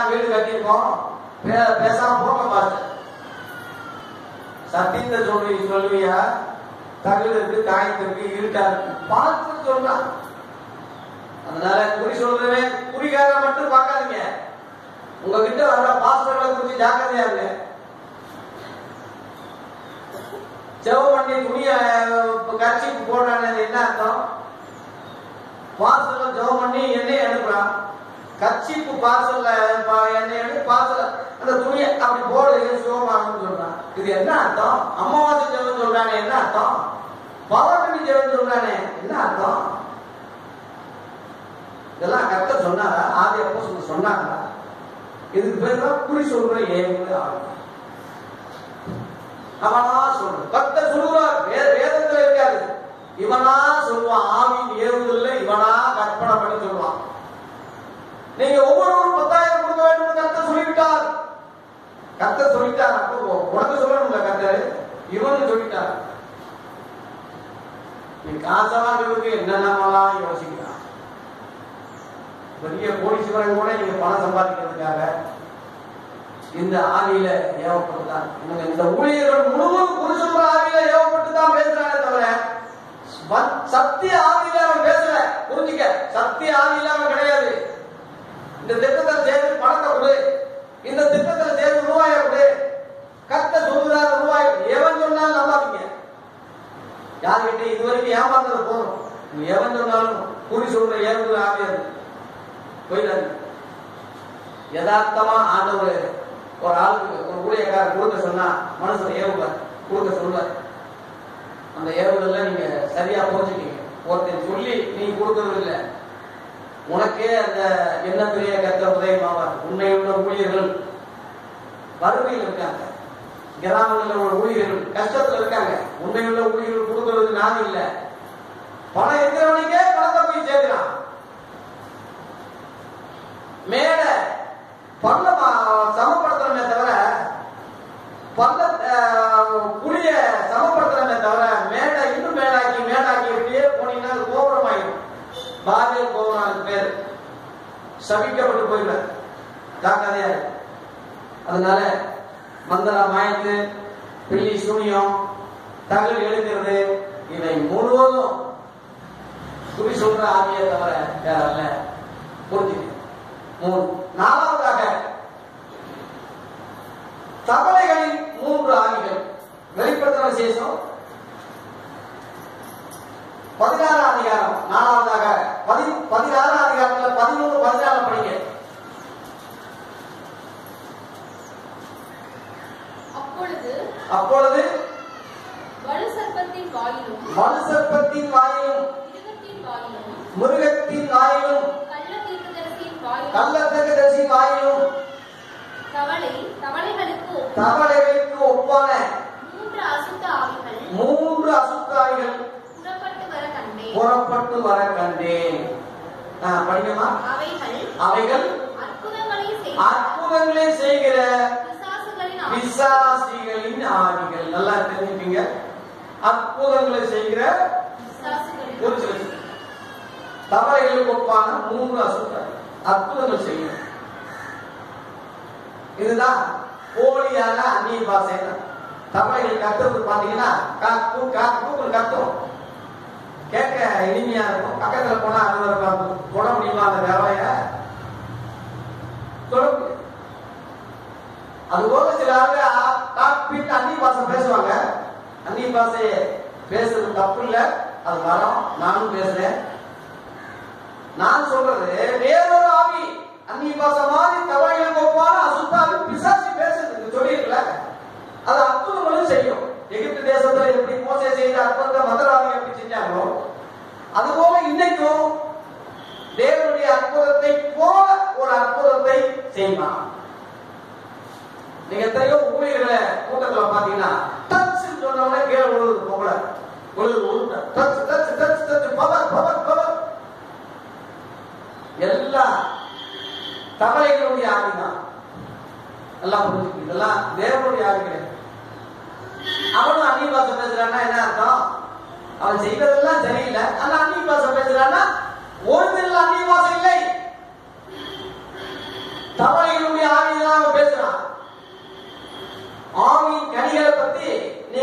வீடு கட்டியிருக்கோம் பே- பேசாம போக மாட்டேன் சத்தியத்தை சொல்லி சொல்லுவியா தகுதிற்கு காயத்திற்கு இருட்டா இருக்கு பார்த்து சொல்றான் அதனால குறி சொல்றவன் குறிக்காக மட்டும் பார்க்காதீங்க உங்ககிட்ட வர்ற பாஸ்டர்களை குறித்து ஜாக்கிரதையா இருங்க செவம் பண்ணி துணிய கட்சி போடுறானே அது என்ன அர்த்தம் பார்சல்ல ஜெபம் பண்ணி எண்ணெய் அனுப்புறான் கட்சிப்பு பார்சல்ல ப- எண்ணெய் அனுப்பி பார்சல் அந்த துணியை அப்படி போடு சிவமாகணும்னு சொல்றான் இது என்ன அர்த்தம் அமாவாசை ஜெபம் சொல்றானே என்ன அர்த்தம் பௌர்ணமி ஜெபம் சொல்றானே என்ன அர்த்தம் இதெல்லாம் கரெக்டா சொன்னாரா ஆதி அப்போ சொன்ன சொன்னாரா இதுக்கு பேர் தான் குறி சொல்ற ஏங்குது ஆகும் அவனா சொல்றான் கர்த்தர் சொல்லுவார் வேத வேதத்துல இருக்காது இவனா சொல்லுவான் ஆவியின் ஏவுதல்ல இவனா கற்பனை பண்ணி சொல்லுவான் நீங்க ஒவ்வொருவரும் பத்தாயிரம் கொடுக்க வேண்டும் கர்த்தர் சொல்லிவிட்டார் கர்த்தர் சொல்லிட்டார் அப்போ உனக்கு சொல்லணும்ல கர்த்தர் இவனு சொல்லிட்டார் நீ காசவாங்கிறதுக்கு என்னென்னலாம் யோசிக்கிறான் பெரிய கோடீஸ்வரன் கூட நீங்க பணம் சம்பாதிக்கிறதுக்காக இந்த ஆவியில ஏவப்பட்டுதான் இவங்க இந்த ஊழியர்கள் முழுவதும் புருஷன்ற ஆவியில ஏவப்பட்டு தான் பேசுறாங்க தவிர வ- சத்திய ஆவியில அவன் பேசல புரிஞ்சுக்க சத்திய ஆவியில அவன் கிடையாது இந்த திட்டத்தை சேர்ந்து பணத்தை கொடு இந்த திட்டத்துல சேர்ந்து ரூபாய கொடு கத்த சொல்லுறாரு ரூபாய் எவன் சொன்னாலும் நம்பாதீங்க யார்கிட்ட இது வரைக்கும் ஏமாந்தது போதும் நீ எவன் சொன்னாலும் குறி சொல்ற ஏவுகிற ஆவியாது போயிடாது யதார்த்தமா ஆண்டவர் ஒரு ஆளுக்கு ஒரு ஊழியக்காரர் கொடுக்க சொன்னா மனுஷன் ஏவுவார் கொடுக்க சொல்லுவார் அந்த ஏவுதல்ல நீங்க சரியா புரிஞ்சுக்கீங்க ஒருத்தன் சொல்லி நீ கொடுக்கறது இல்ல உனக்கே அந்த எண்ணத்திலேயே கத்த உதயமாவார் உண்மை உள்ள ஊழியர்கள் வறுமையில் இருக்காங்க கிராமங்களில் உள்ள ஊழியர்கள் கஷ்டத்துல இருக்காங்க உண்மை உள்ள ஊழியர்கள் கொடுக்கறது நான் இல்ல பணம் இருக்கிறவனுக்கே பணத்தை போய் சேர்க்கிறான் மேல பள்ளம் சமப்படுத்துறமே தவிர பள்ள புளிய சமப்படுத்துறமே தவிர மேடை இன்னும் மேடாக்கி மேடாக்கி இப்படியே போனீங்கன்னா அது கோபுரம் ஆயிடும் பாபியல் கோபுரம் அதுக்கு பேர் சபிக்கப்பட்டு போயிடுவேன் ஜாக்கிரதையா இரு. அதனால மந்திர மாயத்து பிள்ளி சூனியம் தகவல் எழுதுறது இவை முழுவதும் குறி சொல்ற ஆவியை தவிர வேற அல்ல புரிஞ்சுக்க மூணு நாலாவதாக தவளைகளின் மூன்று ஆவிகள் வெளிப்படுத்தின விசேஷம் பதினாறாம் அதிகாரம் நாலாவதாக பதி பதினாறாம் அதிகாரத்துல பதிமூணு பதினாலு படிங்க அப்பொழுது அப்பொழுது வலு சர்ப்பத்தின் வாயிலும் மனுசற்பத்தின் வாயிலும் மிருகத்தின் வாயிலும் மிருகத்தின் வாயிலும் கள்ள தீர்க்கதரிசியின் வாயிலும் கள்ளத்தகதசி வாயிலும் தவளை தவளைகளுக்கு ஒப்பான தவளைகளுக்கு ஒப்பான மூன்று அசுத்த ஆவிகள் மூன்று அசுத்தாவிகள் புறப்பட்டு வர கண்டேன் புறப்பட்டு வர கண்டேன் ஆ, படிக்கமா அவைகள் அவைகள் அற்புதங்களை செய்த அற்புதங்களை செய்கிற பிசாசுகளின் ஆவிகள். விசாசிகளின் ஆவிகள் நல்லா தெரிஞ்சுக்கீங்க அற்புதங்களை செய்கிற பிசாசுகளின் ஒரு சில தவளைகளுக்கு ஒப்பான மூன்று அசுத்தாவிகள் அற்புதங்கள் செய்யும் இதுதான் போலியான அந்நிய பாஷை தவளைகள் கத்துறது பாத்தீங்கன்னா காக்கு காக்கு கத்தும் கேட்க இனிமையா இருக்கும் பக்கத்துல போனா அது தொட முடியுமா அந்த வேலைய தொட முடியாது. அதுபோல சில ஆளுங்க காப்பிட்டு அந்நிய பாஷை பேசுவாங்க அந்நிய பாஷையை பேசுறது தப்பு இல்ல அது வரோம் நானும் பேசுறேன் நான் சொல்றது வேறொரு ஆவி அந்நிய பாஷை மாதிரி தவளைகள் ஒப்பான அசுத்தாவி பிசாசி பேசுறது சொல்லியிருக்கல அது அற்புதங்களும் செய்யும் எகிப்து தேசத்துல எப்படி மோசை செய்த அற்புதத்தை மதுராவி எப்படி செஞ்சாங்களோ அதுபோல இன்னைக்கும் தேவனுடைய அற்புதத்தை போல ஒரு அற்புதத்தை செய்வான் நீங்க எத்தனையோ ஊழியர்களை கூட்டத்துல பாத்தீங்கன்னா டச் சொன்னவனே கீழே விழுது பொங்கல விழுது விழுந்த touch touch touch touch power power power எல்லாம் தவளைகளுடைய ஆவிதான் எல்லாம் புரிஞ்சுக்கு இதெல்லாம் தேவனுடைய ஆவி கிடையாது அவனும் அந்நிய பாஷை பேசுறான்னா என்ன அர்த்தம் அவன் செய்வதெல்லாம் சரியில்லை ஆனா அந்நிய பாஷை பேசுறான்னா ஒருத்தரில் அந்நிய பாஷை இல்லை தவளைகளுடைய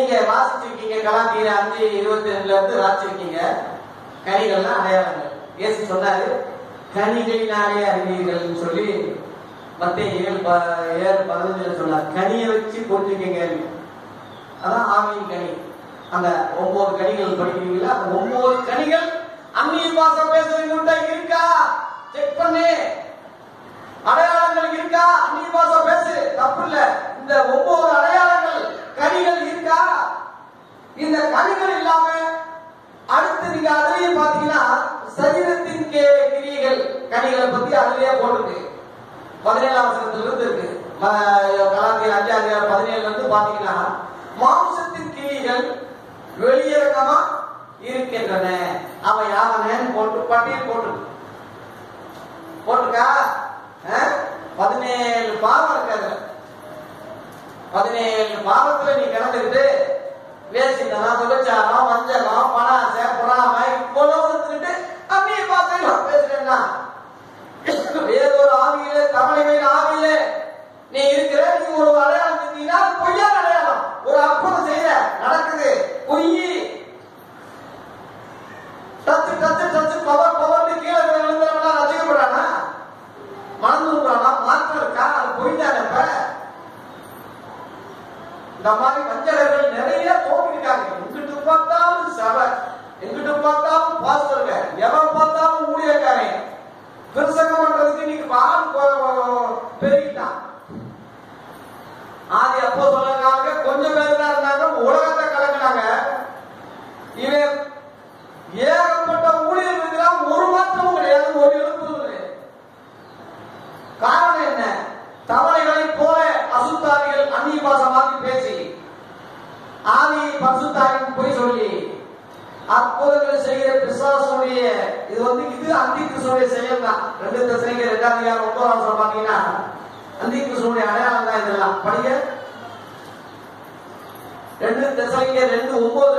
நீங்க வாசிச்சிருக்கீங்க கலாத்திய அஞ்சு இருபத்தி ரெண்டுல இருந்து வாசிச்சிருக்கீங்க கனிகள்லாம் அடையாளங்கள் இயேசு சொன்னாரு கனிகளினாலே அறிவீர்கள்னு சொல்லி மத்திய ஏழு ப- ஏழு பதினஞ்சுல சொன்னார் கனியை வச்சு புரிஞ்சுக்கங்க அதான் ஆவியின் கனி அந்த ஒன்பது கனிகள் படிக்கிறீங்களா அந்த ஒன்பது கனிகள் அந்நிய பாசம் பேசுறவங்க இருக்கா செக் பண்ணு அடையாளங்கள் இருக்கா அந்நிய பாசை பேசு தப்பு இல்ல இந்த ஒவ்வொரு அடையாளங்கள் கனிகள் இருக்கா இந்த கனிகள் இல்லாம அடுத்து நீங்க அதுலயே பாத்தீங்கன்னா சரீரத்தின் கே- கிரியைகள் கனிகளை பத்தி அதுலயே போட்டிருக்கு பதினேழாம் வசனத்துல இருந்து இருக்கு ம- கலாத்திய அஞ்சாம் அதிகாரம் பதினேழுல இருந்து பாத்தீங்கன்னா மாம்சத்தின் கிரியைகள் வெளியரங்கமா இருக்கின்றன அவன் யாவனேன்னு போட்டு பட்டியல் போட்டிருக்கு போட்டிருக்கா அஹ்? பதினேழு பாவம் இருக்காது பதினேழு பாவத்துல நீ கிடந்துக்கிட்டு வேசித்தனம் விபச்சாரம் வஞ்சகம் பணாசை பொறாமை இவ்வளவு இருந்துட்டு அப்படியே பார்த்து பேசுறேன்னா வேறொரு ஆவியிலே தமிழகையின் ஆவியிலே நீ இருக்கிற நீ ஒரு அடையாளம் செஞ்சீங்கன்னா அது பொய்யான அடையாளம் ஒரு அற்புதம் செய்யற நடக்குது பொய் டச்சு டச்சு டச்சு பவர் பவர்னு கீழே விழுந்தவனா ரசிக்கப்படுறானா மறந்து விடுறானா மாற்றம் இருக்கா அது பொய் தானே இப்ப இந்த மாதிரி வஞ்சகர்கள் நிறைய போட்டிருக்காங்க எங்கிட்டு பார்த்தாலும் சபை எங்கிட்டு பார்த்தாலும் பாஸ்டருங்க எவன் பார்த்தாலும் ஊழியக்காரன் பிரசங்கம் பண்றதுக்கு இன்னைக்கு ஆள் கொ- பெருகிட்டான் ஆதி அப்போ சொல்லுறாங்க கொஞ்சம் பேர் தான் இருந்தாங்க உலகத்தை கலக்குனாங்க இவன் ஏகப்பட்ட ஊழியர் இருக்கிறான் ஒரு மாற்றமும் கிடையாது ஒரு எழுப்பும் கிடையாது காரணம் என்ன தவளைகளைப் போல அசுத்தாரிகள் அந்நிய பாசமாக பேசி ஆவி பசுத்தாரின் போய் சொல்லி அற்புதங்களை செய்கிற பிசாசுடைய இது வந்து இது அந்தி கிருஷ்ணனுடைய செயல் தான் ரெண்டு தசனைக்கு ரெண்டாம் அதிகாரம் ஒன்பதாம் வருஷம் பாத்தீங்கன்னா அந்தி கிருஷ்ணனுடைய அடையாளம் தான் இதெல்லாம் படிங்க ரெண்டு தசனைக்கு ரெண்டு ஒன்பதுல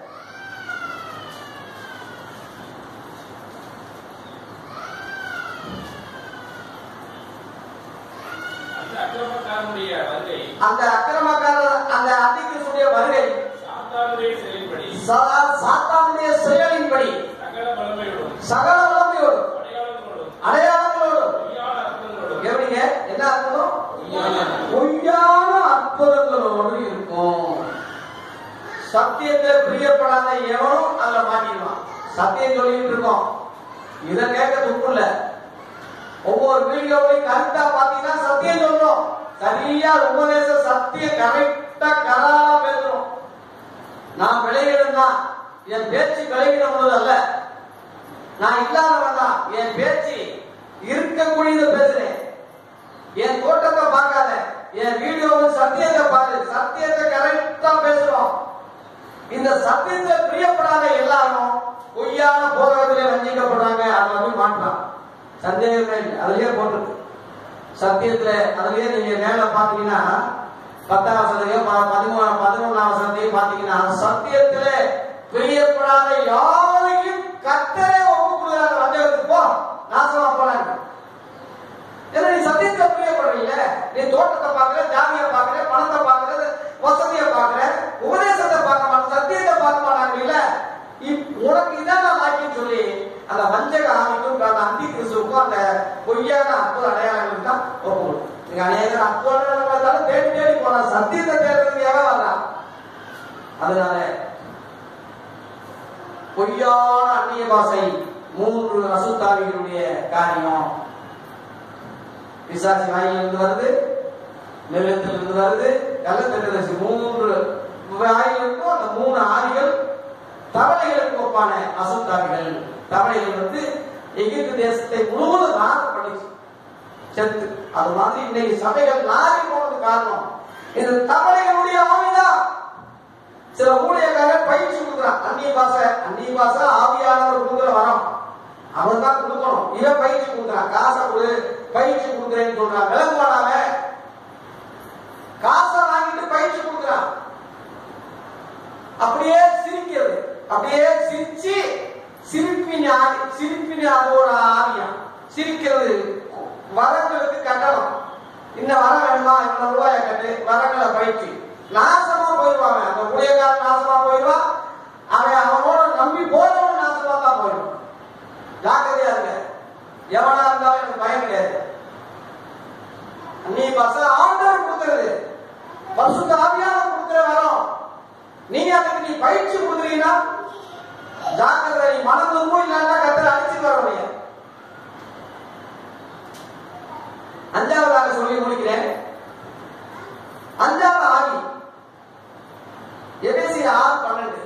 அந்த அக்கிரமக்காரனுடைய வருகை அந்த அக்கிரமக்காரர் அந்த அந்தி கிருஷ்ணனுடைய வருகை சாத்தானுடைய செயல்படி சதா சாத்தானுடைய செயலின்படி சகல வல்லமையோடும் சகல வல்லமையோடும் அடையாளங்களோடும் அடையாளங்களோடும் பொய்யான அர்த்தங்களோடும் கவனிங்க என்ன அர்த்தம் பொய்யான அற்புதங்களோடு இருக்கும் சத்தியத்தை பிரியப்படாத எவனும் அதுல மாட்டிடுவான் சத்தியம் சொல்லிட்டு இருக்கோம் இதை கேட்க துப்பு இல்ல ஒவ்வொரு வீடியோவையும் கரெக்டா பாத்தீங்கன்னா சத்தியம் சொல்றோம் சரியா உபதேச சத்தியம் கரெக்டா கராரா பேசுறோம் நான் விளையிடம் தான் என் பேச்சு விளையிடம் அல்ல நான் இல்லாதவன் தான் என் பேச்சு இருக்கக்கூடியதை பேசுறேன் என் தோட்டத்தை பார்க்காத என் வீடியோவில் சத்தியத்தை பாரு சத்தியத்தை கரெக்டா பேசுறோம் இந்த சத்தியத்தை பிரியப்படாத எல்லாரும் பொய்யான போதகத்திலே வஞ்சிக்கப்படுறாங்க அதுல போய் மாட்டான் சந்தேகமே இல்லை அதுலயே போட்டிருக்கு சத்தியத்துல அதுலயே நீங்க மேல பாத்தீங்கன்னா பத்தாம் வசதியும் பதிமூணு பதினொன்னாம் வசதியும் பாத்தீங்கன்னா சத்தியத்திலே பிரியப்படாத யாரையும் கத்தரே ஒப்பு கொடுக்குறாங்க வஞ்சகத்துக்கு போ நாசமா போனாங்க ஏன்னா நீ சத்தியத்தை பிரியப்படுறீங்க நீ தோட்டத்தை பார்க்கற ஜாதியை பார்க்கற பணத்தை பார்க்கற வசதியை பார்க்கற உபதேசத்தை பார்க்க மாட்டேன் சத்தியத்தை பார்க்க மாட்டாங்க இல்ல இப்- உனக்கு இதான் நான் லாக்கின்னு சொல்லி அந்த வஞ்சக ஆவிக்கும் அந்த அந்தி கிறிஸ்துவுக்கும் அந்த பொய்யான அற்புத அடையாளங்களுக்கு தான் ஒப்புக்கணும் நீங்க அநேக அற்புத அடையாளம் தேடி தேடி போனா சத்தியத்தை தேடுறதுக்கு எவன் வர்றான் அதனால பொய்யான அந்நிய பாஷை மூன்று அசுத்தாவிகளுடைய காரியம் பிசாசி வாயிலிருந்து வருது நெல்லத்திலிருந்து வருது கள்ளத்தெட்டு மூன்று வாயிலிருக்கும் அந்த மூணு ஆவிகள் தவளைகளுக்கு ஒப்பான அசுத்தாவிகள் தவளைகள் வந்து எகிப்து தேசத்தை முழுவதும் நாசம் பண்ணிச்சு செத்து அது மாதிரி இன்னைக்கு சபைகள் நாரி போனது காரணம் இது தவளைகளுடைய ஆவிதான் சில ஊழியக்காரர் பயிற்சி கொடுக்குறான் அந்நிய பாஷை அந்நிய பாஷை ஆவியானவர் கொடுக்குற வரம் அவன் தான் கொடுக்கணும் இவன் பயிற்சி கொடுக்குறான் காசை கொடு பயிற்சி கொடுக்குறேன்னு சொல்றான் விளங்குவானாவ காசை வாங்கிட்டு பயிற்சி கொடுக்குறான் அப்படியே சிரிக்கிறது அப்படியே சிரிச்சு சிரிப்பின் ஆவி சிரிப்பின் அதோட ஆவியா சிரிக்கிறது வரங்களுக்கு கட்டணம் இந்த வரம் வேணுமா இவ்வளவு ரூபாயை கட்டு வரங்களை பயிற்சி நாசமா போயிடுவாங்க அந்த ஊழியக்காரன் நாசமா போயிடுவான் அவன் அவனோட நம்பி போறவன் நாசமா தான் போயிடுவான் ஜாக்கிரதையா இருங்க எவனா இருந்தாலும் எனக்கு பயம் கிடையாது நீ பச ஆண்டவர் கொடுக்கிறது பரிசுத்த ஆவியானவர் கொடுக்கிற வரோம் நீங்க அதுக்கு நீ பயிற்சி கொடுக்குறீங்கன்னா ஜாக்கிரதை நீ மனம் திரும்பும் இல்லாட்டா கத்தரை அடிச்சு வர முடியாது அஞ்சாவதாக சொல்லி முடிக்கிறேன் அஞ்சாவது ஆவி எபேசி ஆறு பன்னெண்டு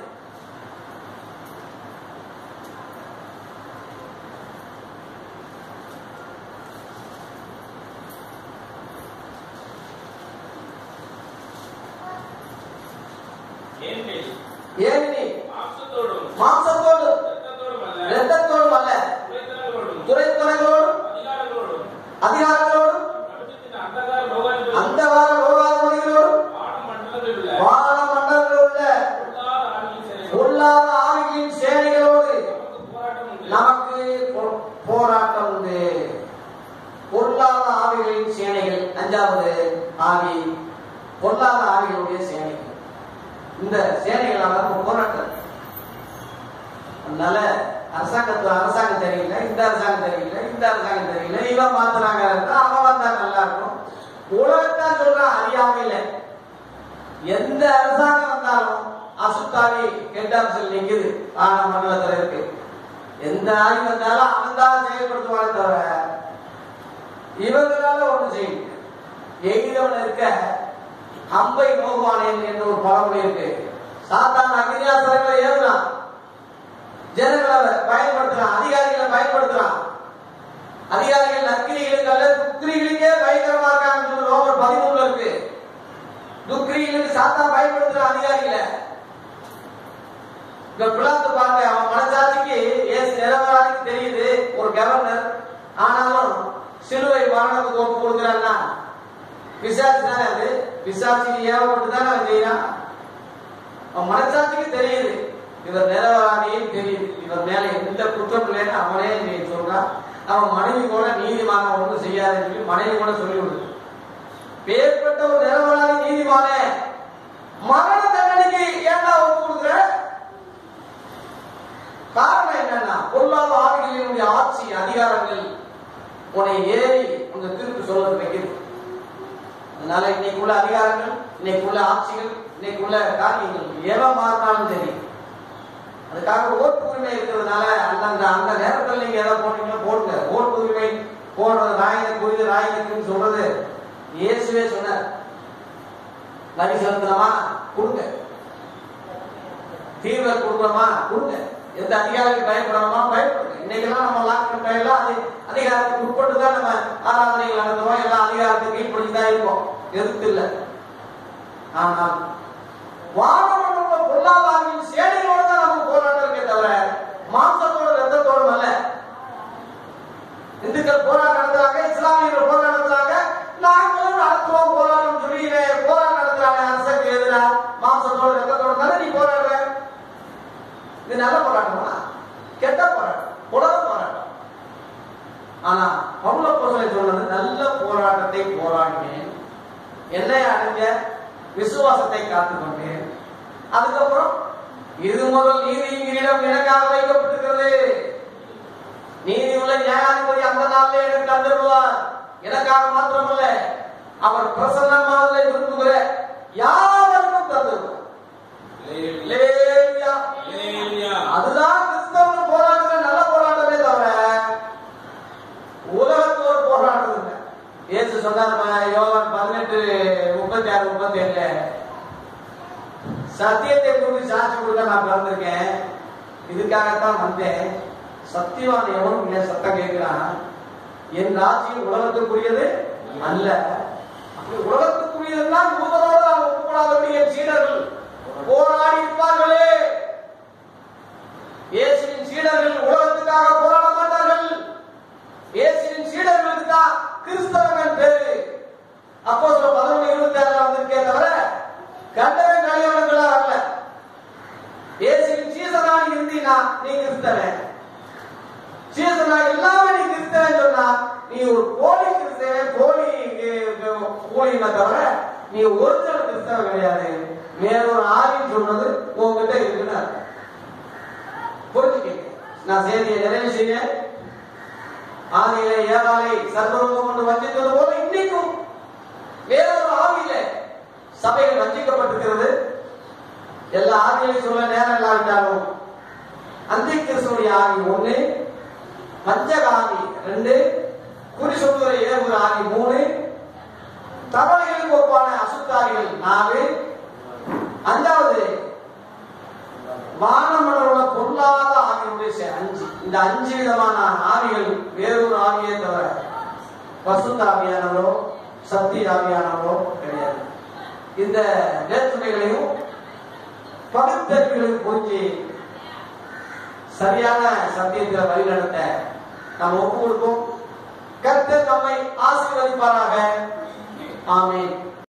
ஏனெனில் ஏனெனில் மாம்சத்தோடும் மாம்சத்தோடு இரத்தத்தோடும் அல்ல இரத்தத்தோடும் அல்ல துரைத்தனங்களோடும் துறைத்தனங்களோடும் அதிகாரங்களோடும் அதிகாரங்களோடும் நடுக்கத்தின் அந்தகார லோகங்களிலும் அந்த வார லோகாதிபதிகளோடும் வானம் மண்டலங்களில் உள்ள வான மண்டலத்தில் உள்ள பொல்லாத ஆவியின் சேனைகளோடும் பொல்லாத ஆவியின் சேனைகளோடு நமக்கு போராட்டம் உண்டு நமக்கு போ- போராட்டம் உண்டு பொல்லாத ஆவிகளின் சேனைகள் அஞ்சாவது ஆவி பொல்லாத ஆவிகளுடைய சேனைகள் இந்த சேனைகளால நம்ம போராட்டம் அதனால அரசாங்கத்துல அரசாங்கம் தெரியல இந்த அரசாங்கம் தெரியல இந்த அரசாங்கம் தெரியல இவன் மாத்துறாங்க அவன் வந்தா நல்லா இருக்கும் உலகத்தான் சொல்றான் அறியாமையில எந்த அரசாங்கம் வந்தாலும் அசுத்தாவி கெட்டாப்சல் நிக்குது ஆன மண்டலத்துல இருக்கு எந்த ஆவி வந்தாலும் அவன் தான் செயல்படுத்துவானே தவிர இவங்களால ஒண்ணு செய்ய முடியாது. எய்தவன் இருக்க அம்பை நோகுவானேன் என்று ஒரு பழமொழி இருக்கு சாத்தான அக்னியாசனங்களை ஏறுறான் ஜனங்களை பயன்படுத்துறான் அதிகாரிகளை பயன்படுத்துறான் அதிகாரிகள் நக்கிரிகளுக்கு அல்ல துக்கிரிகளுக்கே பயங்கரமா இருக்காங்கன்னு சொல்லி ரோமர் பதிமூணுல இருக்கு துக்கிரிகளுக்கு சாத்தான் பயன்படுத்துற அதிகாரிகளை இப்ப பிளாத்து பாருங்க அவன் மனசாட்சிக்கு ஏசு நிரந்தராనికి தெரியுது ஒரு கவர்னர் ஆனாலும் சிலுவை மரணத்துக்கு ஒப்பு கொடுக்குறான்னா பிசாசு தானே அது பிசாசுக்கு ஏவப்பட்டு தானே அவன் செய்யறான் அவன் மனசாட்சிக்கு தெரியுது இவர் நிரவராணியும் தெரியுது இவர் மேல எந்த குற்றம் இல்லைன்னு அவனே நீ சொல்றான் அவன் மனைவி கூட நீதிமான ஒன்றும் செய்யாதுன்னு சொல்லி மனைவி கூட சொல்லி விடுது பேர்பட்ட ஒரு நிரவராணி நீதிமானே மரண தண்டனைக்கு ஏன்டா ஒப்பு கொடுக்குற காரணம் என்னன்னா பொல்லாத ஆவிகளினுடைய ஆட்சி அதிகாரங்கள் உன்னை ஏறி உங்க திருப்பி சொல்றது வைக்குது அதனால இன்னைக்குள்ள அதிகாரங்கள் இன்னைக்குள்ள ஆட்சிகள் இன்னைக்குள்ள காரியங்கள் எவன் மாறினாலும் சரி அதுக்காக ஓட்டு உரிமை இருக்கிறதுனால அந்தந்த அந்த நேரத்தில் நீங்க எதை போட்டீங்களோ போடுங்க ஓட்டு உரிமை போடுறது ராயனுக்கு உரிது ராயனுக்குன்னு சொல்றது இயேசுவே சொன்னார் வரி செலுத்தணுமா கொடுங்க தீர்வை கொடுக்கணுமா கொடுங்க எந்த அதிகாரிக்கு பயப்படணுமா பயப்படுங்க இன்னைக்கெல்லாம் நம்ம லாக்டவுன் டைம்ல அது அதிகாரத்துக்கு உட்பட்டு தான் நம்ம ஆராதனைகள் நடத்துவோம் எல்லாம் அதிகாரத்துக்கு கீழ்ப்படி தான் இருக்கோம் எதிர்த்து இல்லை ஆனால் வானமண்டல பொல்லாதாரின் சேனையோட தான் நமக்கு போராட்டம் இருக்கே தவிர மாம்சத்தோட ரத்தத்தோடும் அல்ல இந்துக்கள் போராட்டம் நடத்துறாங்க இஸ்லாமியர்கள் போராட்டம் நடத்துறாங்க நாங்களும் நடத்துவோம் போராட்டம் சொல்லி போராட்டம் நடத்துறாங்க அரசுக்கு எதிரா மாம்சத்தோட ரத்தத்தோட தானே நீ போராடுற இது நல்ல போராட்டமா கெட்ட போராட்டம் உலக போராட்டம் ஆனா பவுல போசலை சொன்னது நல்ல போராட்டத்தை போராடினேன் என்னை அடைஞ்ச விசுவாசத்தை காத்துக்கொண்டேன் அதுக்கப்புறம் இது முதல் நீதியின் கிரீடம் எனக்காக வைக்கப்பட்டிருக்கிறது நீதி உள்ள நியாயாதிபதி அந்த நாளிலே எனக்கு தந்துடுவார் எனக்காக மாத்திரமல்ல அவர் பிரசன்னமாவதை விரும்புகிற யாவருக்கும் தந்துடுவார் லேவியா. அதுதான் கிறிஸ்தவங்க போராடுற நல்ல போராட்டமே தவிர உலகத்தோர் போராடுறது இல்லை இயேசு சொன்னார் யோவான் பதினெட்டு முப்பத்தி ஆறு முப்பத்தி ஏழுல சத்தியத்தை குறித்து சாட்சி கொடுக்க நான் பிறந்திருக்கேன் இதுக்காகத்தான் வந்தேன் சத்தியவான் எவனும் இல்லை சத்தம் கேட்கிறான் என் ராஜ்யம் உலகத்துக்குரியது அல்ல அப்படி உலகத்துக்குரியதுன்னா யூதரோடு நான் ஒப்புக்கூடாதபடி என் சீடர்கள் போராடி இருப்பார்களே இயேசுவின் சீடர்கள் உலகத்துக்காக போராட மாட்டார்கள் இயேசுவின் சீடர்களுக்கு தான் கிறிஸ்தவர்கள் பேரு அப்போ சொல்ல பதினொன்று இருபத்தி ஆறுல வந்திருக்கே தவிர கண்டவன் கழியவனுங்களா வரல இயேசுவின் சீசனா நீ இருந்தீனா நீ கிறிஸ்தவன் சீசனா இல்லாம நீ கிறிஸ்தவன் சொன்னா நீ ஒரு போலி கிறிஸ்தவன் போலி ஊழியனை தவிர நீ ஒரிஜினல் கிறிஸ்தவன் கிறிஸ்தவம் கிடையாது வேறொரு ஆவின்னு சொன்னது உங்ககிட்ட இருக்குன்னு அர்த்தம். புரிஞ்சுக்கங்க நான் செய்தியை நிறைவு செய்ய ஆதியிலே ஏவாளை சர்வரூபம் கொண்டு வஞ்சித்தது போல இன்னைக்கும் வேறொரு ஆவியில சபைகள் வஞ்சிக்கப்பட்டிருக்கிறது எல்லா ஆவியையும் சொல்ல நேரம் இல்லாவிட்டாலும் அந்தி கிறிஸ்துடைய ஆவி ஒண்ணு பஞ்சக ஆவி ரெண்டு குறி சொல்லுகிற ஏவுகிற ஆவி மூணு தவளைகளுக்கு ஒப்பான அசுத்தாவிகள் நாலு அஞ்சாவது வானமண்டல பொல்லாத ஆவியுடைய சே- அஞ்சு இந்த அஞ்சு விதமான ஆவிகள் வேறொரு ஆவியே தவிர பசுத்த ஆவியானவரோ சக்தி ஆவியானவரோ கிடையாது இந்த வேற்றுமைகளையும் பகுத்தறிவுகளையும் குறித்து சரியான சத்தியத்தில் வழிநடத்த நாம் ஒப்பு கொடுப்போம் கர்த்தர் நம்மை ஆசீர்வதிப்பாராக ஆமென்